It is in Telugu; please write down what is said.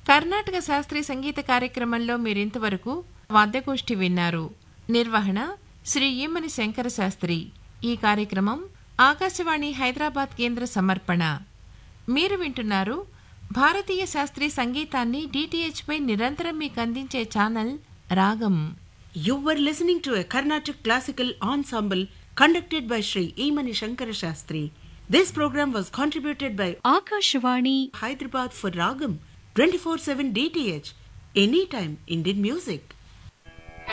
కర్ణాటక శాస్త్రీయ సంగీత కార్యక్రమంలో మీరింతవరకు వాద్యగోష్ఠి విన్నారు నిర్వహణ శ్రీ ఈమని శంకర శాస్త్రి ఈ కార్యక్రమం ఆకాశవాణి హైదరాబాద్ కేంద్ర సమర్పణ మీరు వింటున్నారు భారతీయ శాస్త్రీయ సంగీతాన్ని డిటిహెచ్ పై నిరంతరం మీకు అందించే ఛానల్ రాగం You were listening to a Carnatic classical ensemble conducted by Sri Emani Shankara Shastri. This program was contributed by Akashvani Hyderabad for Ragam 24/7 DTH. Anytime Indian music.